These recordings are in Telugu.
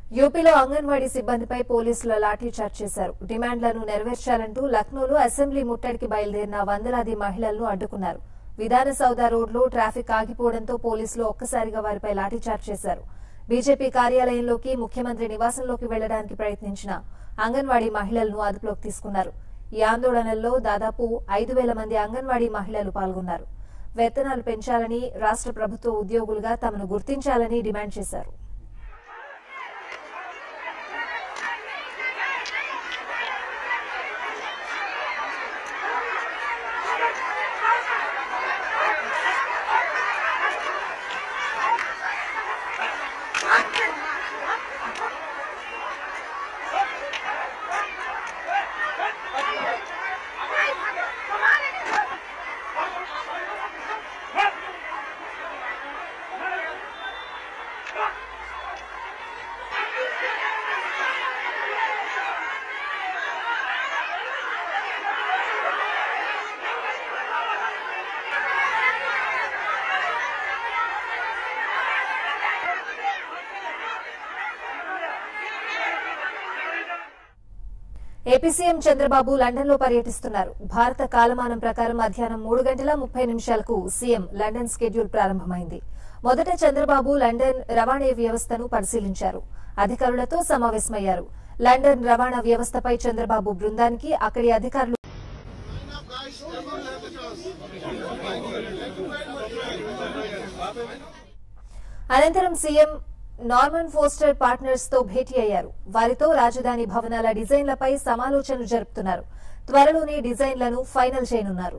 యూపీలో అంగన్వాడీ సిబ్బందిపై పోలీసుల లాఠీచార్జ్ చేశారు డిమాండ్లను నెరవేర్చాలంటూ లక్నోలో అసెంబ్లీ ముట్టడికి బయలుదేరిన వందలాది మహిళలను అడ్డుకున్నారు విధాన సౌద రోడ్లో ట్రాఫిక్ ఆగిపోవడంతో పోలీసులు ఒక్కసారిగా వారిపై లాఠీచార్జ్ చేశారు బీజేపీ కార్యాలయంలోకి ముఖ్యమంత్రి నివాసంలోకి వెళ్లడానికి ప్రయత్నించిన అంగన్వాడీ మహిళలను అదుపులోకి తీసుకున్నారు ఈ ఆందోళనల్లో దాదాపు ఐదు వేల మంది అంగన్వాడీ మహిళలు పాల్గొన్నారు వేతనాలు పెంచాలని రాష్ట్ర ప్రభుత్వ ఉద్యోగులుగా తమను గుర్తించాలని డిమాండ్ చేశారు ఏపీ సీఎం చంద్రబాబు లండన్ లో పర్యటిస్తున్నారు భారత కాలమానం ప్రకారం మధ్యాహ్నం మూడు గంటల ముప్పై నిమిషాలకు సీఎం లండన్ స్కెడ్యూల్ ప్రారంభమైంది మొదట చంద్రబాబు లండన్ రవాణా వ్యవస్థను పరిశీలించారు అధికారులతో సమావేశమయ్యారు లండన్ రవాణా వ్యవస్థపై చంద్రబాబు బృందానికి అక్కడి అధికారులు అనంతరం సీఎం నార్మన్ ఫోస్టర్ పార్ట్నర్స్ తో భేటీ అయ్యారు వారితో రాజధాని భవనాల డిజైన్లపై సమాలోచనలు జరుపుతున్నారు త్వరలోనే డిజైన్లను ఫైనల్ చేయనున్నారు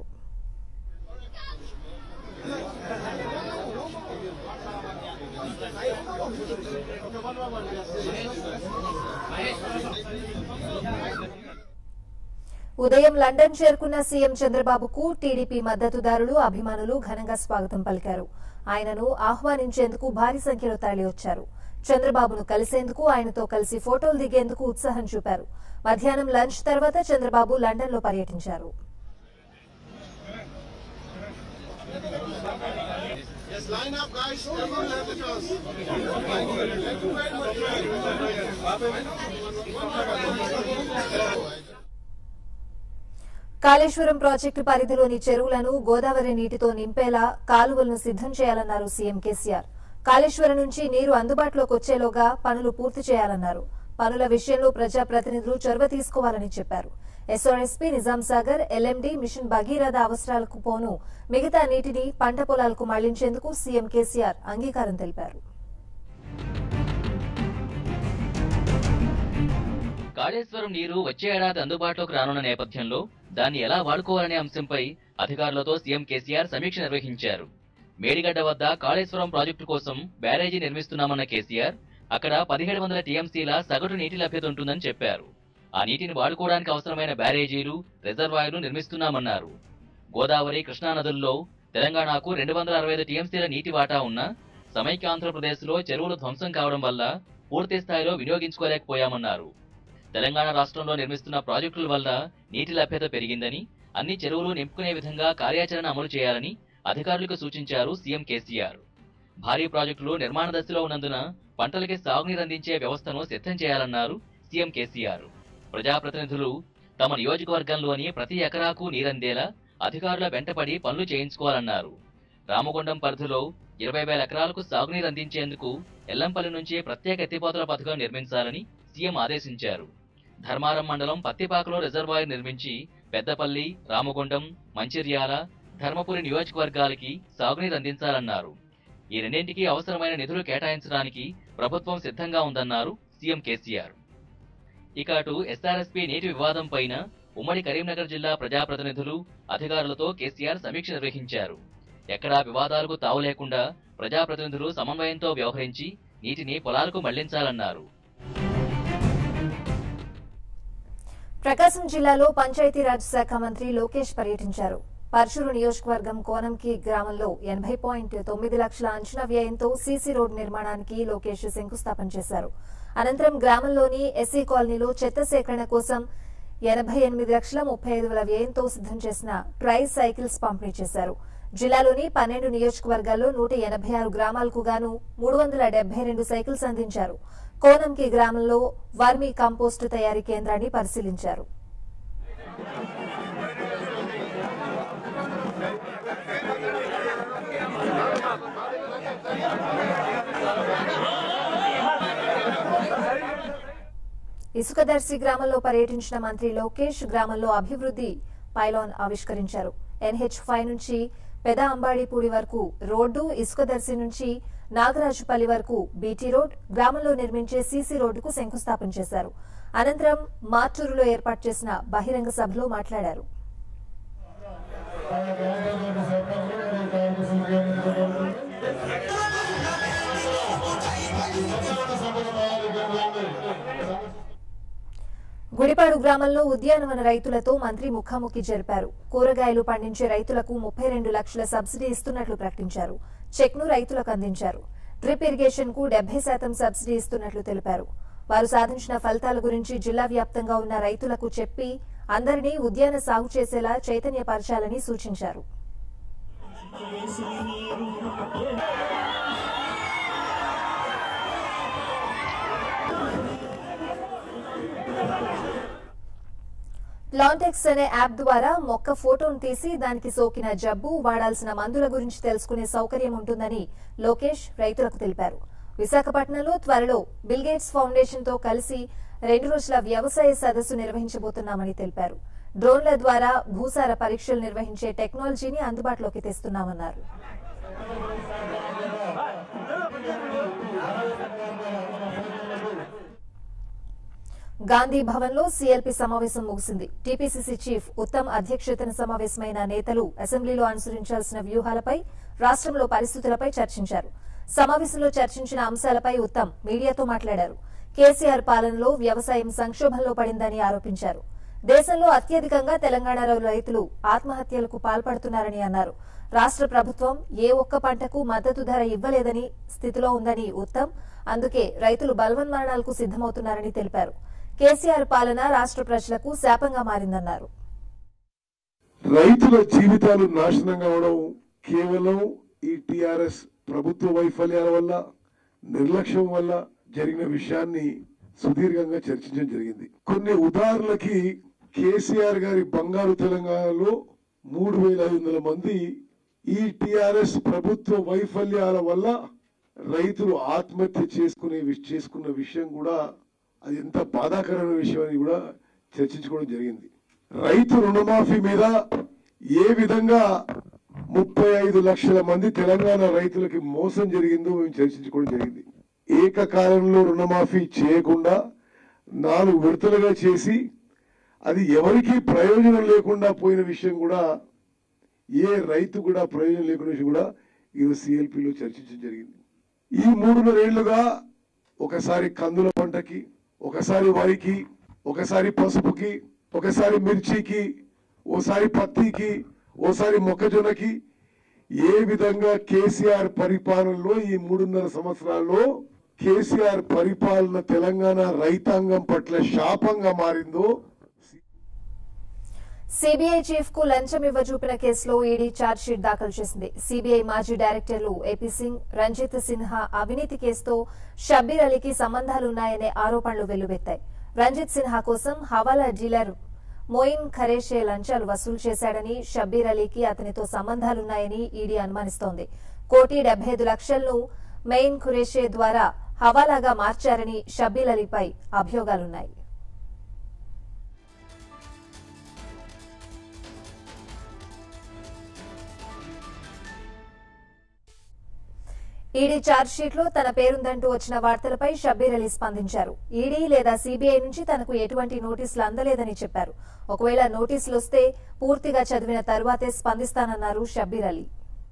ఉదయం లండన్ చేరుకున్న సీఎం చంద్రబాబుకు టీడీపీ మద్దతుదారులు అభిమానులు ఘనంగా స్వాగతం పలికారు ఆయనను ఆహ్వానించేందుకు భారీ సంఖ్యలో తరలివచ్చారు చంద్రబాబును కలిసేందుకు ఆయనతో కలిసి ఫోటోలు దిగేందుకు ఉత్సాహం చూపారు మధ్యాహ్నం లంచ్ తర్వాత చంద్రబాబు లండన్ లో పర్యటించారు Yes, line up, guys. Everyone have the chance. Thank you very much. Kaleshwaram project పరిధిలోని చెరువులను గోదావరి నీటితో నింపేలా కాలువలను సిద్దం చేయాలన్నారు సీఎం కేసీఆర్ కాళేశ్వరం నుంచి నీరు అందుబాటులోకి వచ్చేలోగా పనులు పూర్తి చేయాలన్నారు పనుల విషయంలో ప్రజాప్రతినిధులు చొరవ తీసుకోవాలని చెప్పారు SRSP Nizam Sagar LMD mission Bhagiratha అవసరాలకు పోను మిగతా నీటిని పంట పొలాలకు మళ్లించేందుకు సీఎం కేసీఆర్ అంగీకారం తెలిపారు కాళేశ్వరం నీరు వచ్చే ఏడాది అందుబాటులోకి రానున్న నేపథ్యంలో దాన్ని ఎలా వాడుకోవాలనే అంశంపై అధికారులతో సీఎం కేసీఆర్ సమీక్ష నిర్వహించారు మేడిగడ్డ వద్ద కాళేశ్వరం ప్రాజెక్టు కోసం బ్యారేజీ నిర్మిస్తున్నామన్న కేసీఆర్ అక్కడ పదిహేడు వందల టీఎంసీల సగటు నీటి లభ్యత ఉంటుందని చెప్పారు ఆ నీటిని వాడుకోవడానికి అవసరమైన బ్యారేజీలు రిజర్వాయర్లు నిర్మిస్తున్నామన్నారు గోదావరి కృష్ణా నదుల్లో తెలంగాణకు రెండు వందల అరవై ఐదు టీఎంసీల నీటి వాటా ఉన్న సమైక్యాంధ్రప్రదేశ్ లో చెరువులు ధ్వంసం కావడం వల్ల పూర్తి స్థాయిలో వినియోగించుకోలేకపోయామన్నారు తెలంగాణ రాష్ట్రంలో నిర్మిస్తున్న ప్రాజెక్టుల వల్ల నీటి లభ్యత పెరిగిందని అన్ని చెరువులు నింపుకునే విధంగా కార్యాచరణ అమలు చేయాలని అధికారులకు సూచించారు సీఎం కేసీఆర్ భారీ ప్రాజెక్టులు నిర్మాణ దశలో ఉన్నందున పంటలకి సాగునీరు అందించే వ్యవస్థను సిద్ధం చేయాలన్నారు సీఎం కేసీఆర్ ప్రజాప్రతినిధులు తమ నియోజకవర్గంలోని ప్రతి ఎకరాకు నీరందేలా అధికారుల వెంటపడి పనులు చేయించుకోవాలన్నారు రామగుండం పరిధిలో ఇరవై వేల ఎకరాలకు సాగునీరు అందించేందుకు ఎల్లంపల్లి నుంచి ప్రత్యేక ఎత్తిపోతల పథకం నిర్మించాలని సీఎం ఆదేశించారు ధర్మారం మండలం పత్తిపాకలో రిజర్వాయర్ నిర్మించి పెద్దపల్లి రామగుండం మంచిర్యాల ధర్మపురి నియోజకవర్గాలకి సాగునీరు అందించాలన్నారు ఈ రెండింటికి అవసరమైన నిధులు కేటాయించడానికి ప్రభుత్వం సిద్ధంగా ఉందన్నారు సీఎం కేసీఆర్ ఇక అటు ఎస్ఆర్ఎస్పీ నీటి వివాదం పైన ఉమ్మడి కరీంనగర్ జిల్లా ప్రజాప్రతినిధులు అధికారులతో కేసీఆర్ సమీక్ష నిర్వహించారు ఎక్కడా వివాదాలకు తావు లేకుండా ప్రజాప్రతినిధులు సమన్వయంతో వ్యవహరించి నీటిని పొలాలకు మళ్లించాలన్నారు ప్రకాశం జిల్లాలో పంచాయతీరాజ్ శాఖ మంత్రి లోకేష్ పర్యటించారు పర్చూరు నియోజకవర్గం కోనంకి గ్రామంలో ఎనభై పాయింట్ తొమ్మిది లక్షల అంచనా వ్యయంతో సీసీ రోడ్ నిర్మాణానికి లోకేష్ శంకుస్థాపన చేశారు అనంతరం గ్రామంలోని ఎస్సీ కాలనీలో చెత్త సేకరణ కోసం ఎనభై ఎనిమిది లక్షల ముప్పై ఐదు వేల వ్యయంతో సిద్దం చేసిన ట్రై సైకిల్స్ పంపిణీ చేశారు జిల్లాలోని పన్నెండు నియోజకవర్గాల్లో నూట ఎనభై ఆరు గ్రామాలకు గాను మూడు వందల డెబ్బై రెండు సైకిల్స్ అందించారు కోనంకి గ్రామంలో వర్మీ కంపోస్ట్ తయారీ కేంద్రాన్ని పరిశీలించారు ఇసుకదర్శి గ్రామంలో పర్యటించిన మంత్రి లోకేష్ గ్రామంలో అభివృద్ధి పైలాన్ ఆవిష్కరించారు ఎన్హెచ్ ఫైవ్ నుంచి పెద అంబాడిపూడి వరకు రోడ్డు ఇసుకదర్శి నుంచి నాగరాజుపల్లి వరకు బీటీ రోడ్ గ్రామంలో నిర్మించే సీసీ రోడ్డుకు శంకుస్థాపన చేశారు అనంతరం మార్టూరులో ఏర్పాటు చేసిన బహిరంగ సభలో మాట్లాడారు గుడిపాడు గ్రామంలో ఉద్యానవన రైతులతో మంత్రి ముఖాముఖి జరిపారు కూరగాయలు పండించే రైతులకు ముప్పై రెండు లక్షల సబ్సిడీ ఇస్తున్నట్లు ప్రకటించారు చెక్ ను రైతులకు అందించారు డ్రిప్ ఇరిగేషన్ కు డెబ్బై శాతం సబ్సిడీ ఇస్తున్నట్లు తెలిపారు వారు సాధించిన ఫలితాల గురించి జిల్లా వ్యాప్తంగా ఉన్న రైతులకు చెప్పి అందరినీ ఉద్యాన సాగు చేసేలా చైతన్యపరచాలని సూచించారు లాంటెక్స్ అనే యాప్ ద్వారా మొక్క ఫోటోను తీసి దానికి సోకిన జబ్బు వాడాల్సిన మందుల గురించి తెలుసుకునే సౌకర్యం ఉంటుందని లోకేష్ రైతులకు తెలిపారు విశాఖపట్నంలో త్వరలో బిల్గేట్స్ ఫౌండేషన్ తో కలిసి రెండు రోజుల వ్యవసాయ సదస్సు నిర్వహించబోతున్నామని తెలిపారు డ్రోన్ల ద్వారా భూసార పరీక్షలు నిర్వహించే టెక్నాలజీని అందుబాటులోకి తెస్తున్నామన్నారు గాంధీ భవన్ లో సీఎల్పీ సమావేశం ముగిసింది టీపీసీసీ చీఫ్ ఉత్తమ్ అధ్యక్షతన సమావేశమైన నేతలు అసెంబ్లీలో అనుసరించాల్సిన వ్యూహాలపై రాష్ట్రంలో పరిస్థితులపై చర్చించారు సమావేశంలో చర్చించిన అంశాలపై ఉత్తమ్ మీడియాతో మాట్లాడారు కేసీఆర్ పాలనలో వ్యవసాయం సంక్షోభంలో పడిందని ఆరోపించారు దేశంలో అత్యధికంగా తెలంగాణ రైతులు ఆత్మహత్యలకు పాల్పడుతున్నారని అన్నారు రాష్ట్ర ప్రభుత్వం ఏ ఒక్క పంటకు మద్దతు ధర ఇవ్వలేదని స్థితిలో ఉందని ఉత్తమ్ అందుకే రైతులు బలవన్మరణాలకు సిద్దమవుతున్నారని తెలిపారు కేసీఆర్ పాలన రాష్ట్ర ప్రజలకు శాపంగా మారిందన్నారు రైతుల జీవితాలు నాశనం కావడం కేవలం ఈ టిఆర్ఎస్ ప్రభుత్వ వైఫల్యాల వల్ల నిర్లక్ష్యం వల్ల జరిగిన విషయాన్ని సుదీర్ఘంగా చర్చించడం జరిగింది కొన్ని ఉదాహరణలకి కేసీఆర్ గారి బంగారు తెలంగాణలో మూడు వేల ఐదు వందల మంది ఈ టిఆర్ఎస్ ప్రభుత్వ వైఫల్యాల వల్ల రైతులు ఆత్మహత్య చేసుకునే విష- చేసుకున్న విషయం కూడా అది ఎంత బాధాకరమైన విషయం అని కూడా చర్చించుకోవడం జరిగింది రైతు రుణమాఫీ మీద ఏ విధంగా ముప్పై ఐదు లక్షల మంది తెలంగాణ రైతులకి మోసం జరిగిందో మేము చర్చించుకోవడం జరిగింది ఏకకాలంలో రుణమాఫీ చేయకుండా నాలుగు విడతలుగా చేసి అది ఎవరికీ ప్రయోజనం లేకుండా పోయిన విషయం కూడా ఏ రైతు కూడా ప్రయోజనం లేకుండా విషయం కూడా ఈరోజు సిఎల్పిలో చర్చించడం జరిగింది ఈ మూడున్నరేళ్లుగా ఒకసారి కందుల పంటకి ఒకసారి వరికి ఒకసారి పసుపుకి ఒకసారి మిర్చికి ఓసారి పత్తికి ఓసారి మొక్కజొన్నకి ఏ విధంగా కేసీఆర్ పరిపాలనలో ఈ మూడున్నర సంవత్సరాల్లో కేసీఆర్ పరిపాలన తెలంగాణ రైతాంగం పట్ల శాపంగా మారిందో సిబిఐ చీఫ్ కు లంచం ఇవ్వజూపిన కేసులో ఈడీ ఛార్జ్షీట్ దాఖలు చేసింది సిబిఐ మాజీ డైరెక్టర్లు ఏపీ సింగ్ రంజిత్ సిన్హా అవినీతి కేసుతో షబ్బీర్ అలీకి సంబంధాలున్నాయనే ఆరోపణలు వెల్లువెత్తాయి రంజిత్ సిన్హా కోసం హవాలా డీలర్ మోయిన్ ఖరేషే లంచాలు వసూలు చేశాడని షబ్బీర్ అలీకి అతనితో సంబంధాలున్నాయని ఈడీ అనుమానిస్తోంది కోటి డెబ్బై ఐదు లక్షలను మెయిన్ ఖురేషే ద్వారా హవాలాగా మార్చారని షబ్బీర్ అలీపై అభియోగాలున్నాయి ఈడీ ఛార్జ్షీట్ లో తన పేరుందంటూ వచ్చిన వార్తలపై షబ్బీర్ అలీ స్పందించారు ఈడీ లేదా సీబీఐ నుంచి తనకు ఎటువంటి నోటీసులు అందలేదని చెప్పారు ఒకవేళ నోటీసులు వస్తే పూర్తిగా చదివిన తర్వాతే స్పందిస్తానన్నారు షబ్బీర్ అలీ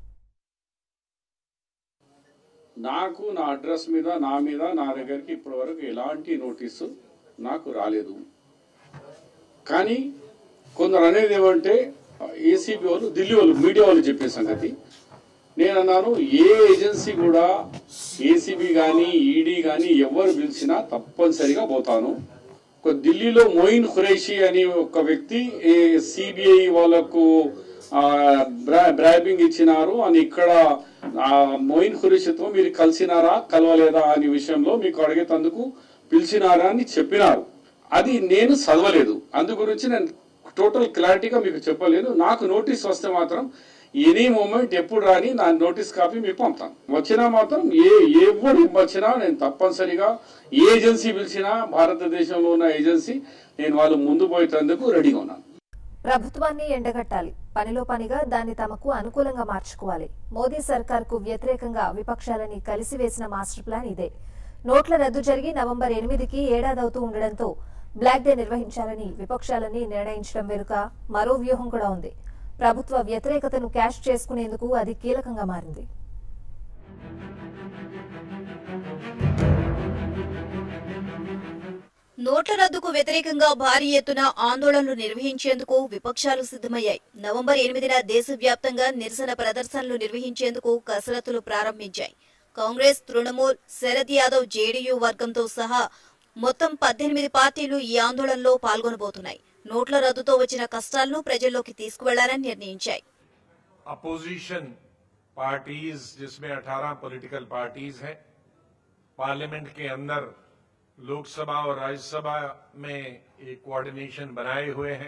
నాకు నా అడ్రస్ మీద నా మీద నా దగ్గరికి ఇప్పటివరకు ఎలాంటి నోటీసు నాకు రాలేదు కానీ కొందరు అనేది ఏమంటే ఏసీబీ వాళ్ళు ఢిల్లీ వాళ్ళు మీడియా వాళ్ళు చెప్పే సంగతి నేను అన్నాను ఏ ఏజెన్సీ కూడా ఏసీబీ కానీ ఈడీ కానీ ఎవరు పిలిచినా తప్పనిసరిగా పోతాను ఒక ఢిల్లీలో మోయిన్ ఖురేషి అని ఒక వ్యక్తి సిబిఐ వాళ్ళకు ఆ, బ్రా- బ్రాబింగ్ ఇచ్చినారు అని ఇక్కడ ఆ మోయిన్ ఖురేషితో మీరు కలిసినారా కలవలేదా అనే విషయంలో మీకు అడిగేటందుకు పిలిచినారా అని చెప్పినారు అది నేను చదవలేదు అందు గురించి నేను టోటల్ క్లారిటీగా మీకు చెప్పలేను నాకు నోటీస్ వస్తే మాత్రం ఎనీ మూమెంట్ ఎప్పుడు రాని నా నోటీస్ కాపీ మీకు పంపుతాను వచ్చినా మాత్రం ఏ ఎవడు వచ్చినా నేను తప్పనిసరిగా ఏ ఏజెన్సీ పిలిచినా భారతదేశంలో ఉన్న ఏజెన్సీ నేను వాళ్ళు ముందు పోయేటందుకు రెడీగా ఉన్నాను ప్రభుత్వాన్ని ఎండగట్టాలి పనిలో పనిగా దాన్ని తమకు అనుకూలంగా మార్చుకోవాలి మోదీ సర్కార్కు వ్యతిరేకంగా విపక్షాలని కలిసివేసిన మాస్టర్ ప్లాన్ ఇదే నోట్ల రద్దు జరిగి నవంబర్ ఎనిమిదికి ఏడాదవుతూ ఉండడంతో బ్లాక్ డే నిర్వహించాలని విపక్షాలని నిర్ణయించడం వెనుక మరో వ్యూహం కూడా ఉంది ప్రభుత్వ వ్యతిరేకతను క్యాష్ చేసుకునేందుకు అది కీలకంగా మారింది నోట్ల రద్దుకు వ్యతిరేకంగా భారీ ఎత్తున ఆందోళనలు నిర్వహించేందుకు విపక్షాలు సిద్దమయ్యాయి నవంబర్ ఎనిమిదిన దేశవ్యాప్తంగా నిరసన ప్రదర్శనలు నిర్వహించేందుకు కసరత్తులు ప్రారంభించాయి కాంగ్రెస్ తృణమూల్ శరద్ యాదవ్ జేడీయూ వర్గంతో సహా మొత్తం పద్దెనిమిది పార్టీలు ఈ ఆందోళనలో పాల్గొనబోతున్నాయి నోట్ల రద్దుతో వచ్చిన కష్టాలను ప్రజల్లోకి తీసుకువెళ్లాలని నిర్ణయించాయి अपोजिशन पार्टीज जिसमें 18 पॉलिटिकल पार्टीज हैं पार्लियामेंट के अंदर लोकसभा और राज्यसभा में एक कोऑर्डिनेशन बनाए हुए हैं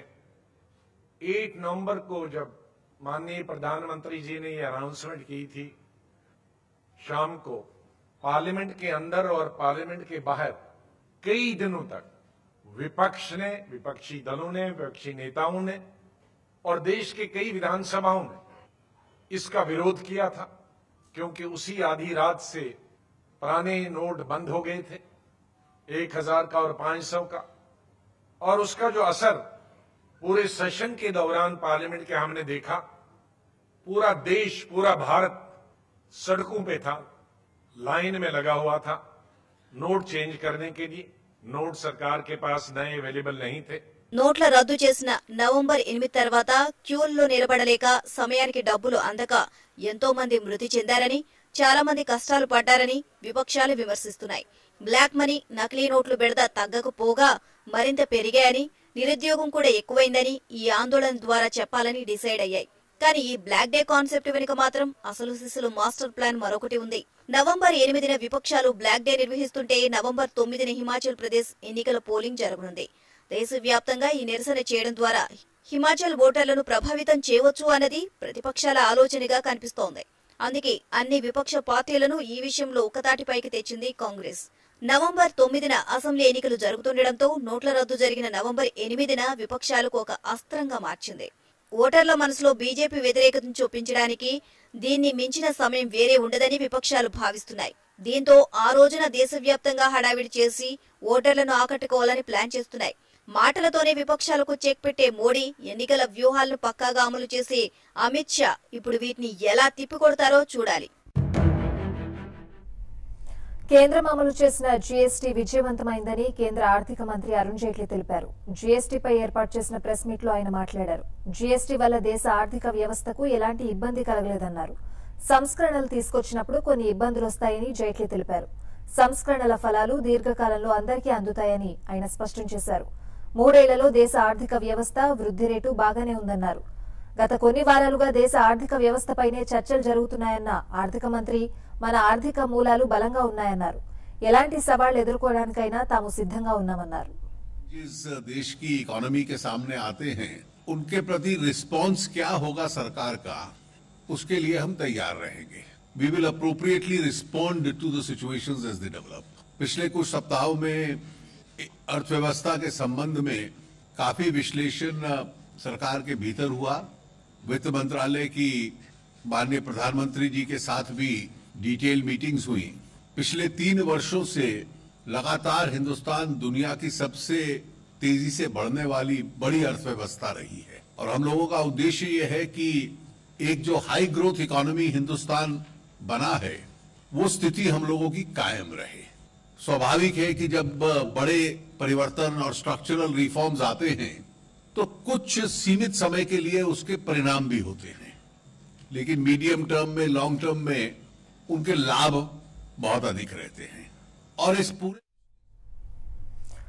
8 नवंबर को जब माननीय प्रधानमंत्री जी ने ये अनाउंसमेंट की थी शाम को पार्लियामेंट के अंदर और पार्लियामेंट के बाहर कई दिनों तक विपक्ष ने विपक्षी दलों ने विपक्षी नेताओं ने और देश के कई विधानसभाओं ने इसका विरोध किया था क्योंकि उसी आधी रात से पुराने नोट बंद हो गए थे एक हजार का और पांच सौ का और उसका जो असर पूरे सेशन के दौरान पार्लियामेंट के हमने देखा पूरा देश पूरा भारत सड़कों पे था लाइन में लगा हुआ था नोट चेंज करने के लिए नोट सरकार के पास नए अवेलेबल नहीं थे నోట్ల రద్దు చేసిన నవంబర్ ఎనిమిది తర్వాత క్యూల్లో నిలబడలేక సమయానికి డబ్బులు అందక ఎంతో మంది మృతి చెందారని చాలా మంది కష్టాలు పడ్డారని విపక్షాలు విమర్శిస్తున్నాయి బ్లాక్ మనీ నకిలీ నోట్లు బెడద తగ్గకపోగా మరింత పెరిగాయని నిరుద్యోగం కూడా ఎక్కువైందని ఈ ఆందోళన ద్వారా చెప్పాలని డిసైడ్ అయ్యాయి కానీ ఈ బ్లాక్ డే కాన్సెప్ట్ వెనుక మాత్రం అసలు సిసలు మాస్టర్ ప్లాన్ మరొకటి ఉంది నవంబర్ ఎనిమిదిన విపక్షాలు బ్లాక్ డే నిర్వహిస్తుంటే నవంబర్ తొమ్మిదిన హిమాచల్ ప్రదేశ్ ఎన్నికల పోలింగ్ జరగనుంది దేశవ్యాప్తంగా ఈ నిరసన చేయడం ద్వారా హిమాచల్ ఓటర్లను ప్రభావితం చేయవచ్చు అన్నది ప్రతిపక్షాల ఆలోచనగా కనిపిస్తోంది అందుకే అన్ని విపక్ష పార్టీలను ఈ విషయంలో ఒకతాటిపైకి తెచ్చింది కాంగ్రెస్ నవంబర్ తొమ్మిదిన అసెంబ్లీ ఎన్నికలు జరుగుతుండటంతో నోట్ల రద్దు జరిగిన నవంబర్ ఎనిమిదిన విపక్షాలకు ఒక అస్త్రంగా మార్చింది ఓటర్ల మనసులో బీజేపీ వ్యతిరేకతను చూపించడానికి దీన్ని మించిన సమయం వేరే ఉండదని విపక్షాలు భావిస్తున్నాయి దీంతో ఆ రోజున దేశవ్యాప్తంగా హడావిడి చేసి ఓటర్లను ఆకట్టుకోవాలని ప్లాన్ చేస్తున్నాయి మాటలతోనే విపక్షాలకు చెక్ పెట్టే మోడీ ఎన్నికల వ్యూహాలను పక్కాగా అమలు చేసి అమిత్ షా ఇప్పుడు వీటిని ఎలా తిప్పికొడతారో చూడాలి కేంద్రం అమలు చేసిన జీఎస్టీ విజయవంతమైందని కేంద్ర ఆర్థిక మంత్రి అరుణ్ జైట్లీ తెలిపారు జీఎస్టీపై ఏర్పాటు చేసిన ప్రెస్ మీట్ లో ఆయన మాట్లాడారు జీఎస్టీ వల్ల దేశ ఆర్థిక వ్యవస్థకు ఎలాంటి ఇబ్బంది కలగలేదన్నారు సంస్కరణలు తీసుకొచ్చినప్పుడు కొన్ని ఇబ్బందులు వస్తాయని జైట్లీ తెలిపారు సంస్కరణల ఫలాలు దీర్ఘకాలంలో అందరికీ అందుతాయని ఆయన స్పష్టం చేశారు మూడేళ్లలో దేశ ఆర్థిక వ్యవస్థ వృద్ధి రేటు బాగానే ఉందన్నారు గత కొన్ని వారాలుగా దేశ ఆర్థిక వ్యవస్థపైనే చర్చలు జరుగుతున్నాయన్న ఆర్థిక మంత్రి మన ఆర్థిక మూలాలు బలంగా ఉన్నాయన్నారు ఎలాంటి సవాళ్లు ఎదుర్కోవడానికైనా తాము సిద్ధంగా ఉన్నామన్నారు जिस देश की इकोनॉमी के सामने आते हैं उनके प्रति रिस्पांस क्या होगा सरकार का उसके लिए हम तैयार रहेंगे we will appropriately respond to the situations as they develop पिछले कुछ सप्ताहों में अर्थव्यवस्था के संबंध में काफी विश्लेषण अ, सरकार के भीतर हुआ वित्त मंत्रालय की माननीय प्रधानमंत्री जी के साथ भी डिटेल मीटिंग्स हुई पिछले तीन वर्षों से लगातार हिंदुस्तान दुनिया की सबसे तेजी से बढ़ने वाली बड़ी अर्थव्यवस्था रही है और हम लोगों का उद्देश्य ये है कि एक जो हाई ग्रोथ इकोनॉमी हिंदुस्तान बना है वो स्थिति हम लोगों की कायम रहे स्वाभाविक है कि जब बड़े परिवर्तन और स्ट्रक्चरल रिफॉर्म्स आते हैं तो कुछ सीमित समय के लिए उसके परिणाम भी होते हैं लेकिन मीडियम टर्म में लॉन्ग टर्म में उनके लाभ बहुत अधिक रहते हैं और इस पूरे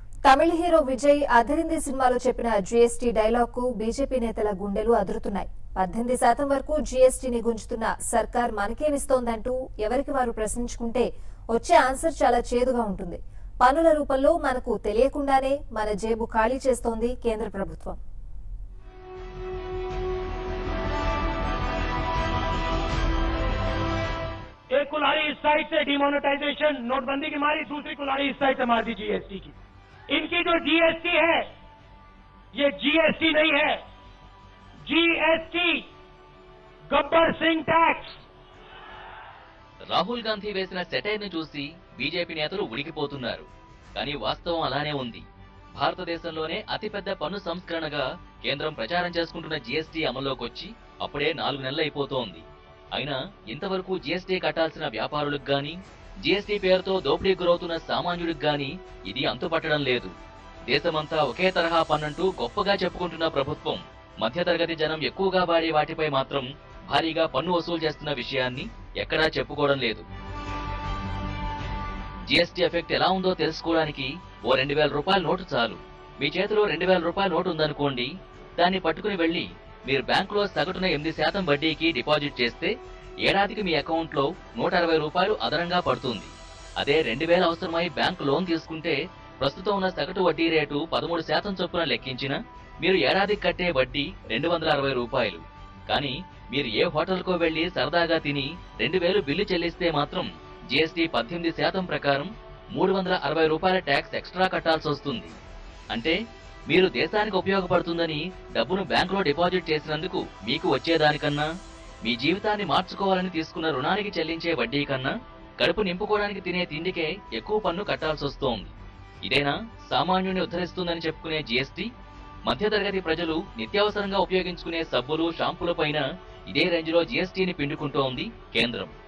తమిళ హీరో విజయ్ అదిరింది సినిమాలో చెప్పిన జీఎస్టీ డైలాగ్ కు బీజేపీ నేతల గుండెలు అదురుతున్నాయి పద్దెనిమిది శాతం వరకు జీఎస్టీని గుంజుతున్న సర్కార్ మనకేమిస్తోందంటూ ఎవరికి వారు ప్రశ్నించుకుంటే వచ్చే ఆన్సర్ చాలా చేదుగా ఉంటుంది పన్నుల రూపంలో మనకు తెలియకుండానే మన జేబు ఖాళీ చేస్తోంది కేంద్ర ప్రభుత్వం एक कुल्हाड़ी इस साइड से डिमोनेटाइजेशन नोटबंदी की मारी दूसरी कुल्हाड़ी इस साइड से मार दी जीएसटी की इनकी जो जीएसटी है ये जीएसटी नहीं है जीएसटी गब्बर सिंह टैक्स రాహుల్ గాంధీ వేసిన సెటైర్ ని చూసి బీజేపీ నేతలు ఉడికిపోతున్నారు కానీ వాస్తవం అలానే ఉంది భారతదేశంలోనే అతిపెద్ద పన్ను సంస్కరణగా కేంద్రం ప్రచారం చేసుకుంటున్న జీఎస్టీ అమల్లోకి వచ్చి అప్పుడే నాలుగు నెలలు అయిపోతోంది అయినా ఇంతవరకు జీఎస్టీ కట్టాల్సిన వ్యాపారులకు గాని జీఎస్టీ పేరుతో దోపిడీ గురవుతున్న సామాన్యుడికి గాని ఇది అంతుపట్టడం లేదు దేశమంతా ఒకే తరహా పన్నంటూ గొప్పగా చెప్పుకుంటున్న ప్రభుత్వం మధ్యతరగతి జనం ఎక్కువగా వాడే వాటిపై మాత్రం భారీగా పన్ను వసూలు చేస్తున్న విషయాన్ని ఎక్కడా చెప్పుకోవడం లేదు జీఎస్టీ ఎఫెక్ట్ ఎలా ఉందో తెలుసుకోవడానికి ఓ రెండు వేల రూపాయల నోటు చాలు మీ చేతిలో రెండు వేల రూపాయల నోటు ఉందనుకోండి దాన్ని పట్టుకుని వెళ్లి మీరు బ్యాంకులో సగటున ఎనిమిది శాతం వడ్డీకి డిపాజిట్ చేస్తే ఏడాదికి మీ అకౌంట్లో నూట అరవై రూపాయలు అదనంగా పడుతుంది అదే రెండు వేల అవసరమై బ్యాంకు లోన్ తీసుకుంటే ప్రస్తుతం ఉన్న సగటు వడ్డీ రేటు పదమూడు శాతం చొప్పున లెక్కించిన మీరు ఏడాదికి కట్టే వడ్డీ రెండు వందల అరవై రూపాయలు కానీ మీరు ఏ హోటల్కో వెళ్లి సరదాగా తిని రెండు వేలు బిల్లు చెల్లిస్తే మాత్రం జీఎస్టీ పద్దెనిమిది శాతం ప్రకారం మూడు వందల అరవై రూపాయల ట్యాక్స్ ఎక్స్ట్రా కట్టాల్సి వస్తుంది అంటే మీరు దేశానికి ఉపయోగపడుతుందని డబ్బును బ్యాంకులో డిపాజిట్ చేసినందుకు మీకు వచ్చేదానికన్నా మీ జీవితాన్ని మార్చుకోవాలని తీసుకున్న రుణానికి చెల్లించే వడ్డీ కన్నా కడుపు నింపుకోవడానికి తినే తిండికే ఎక్కువ పన్ను కట్టాల్సి వస్తోంది ఇదేనా సామాన్యుని ఉద్ధరిస్తుందని చెప్పుకునే జీఎస్టీ మధ్యతరగతి ప్రజలు నిత్యావసరంగా ఉపయోగించుకునే సబ్బులు షాంపూల పైన ఇదే రేంజ్లో జీఎస్టీని పిండుకుంటోంది కేంద్రం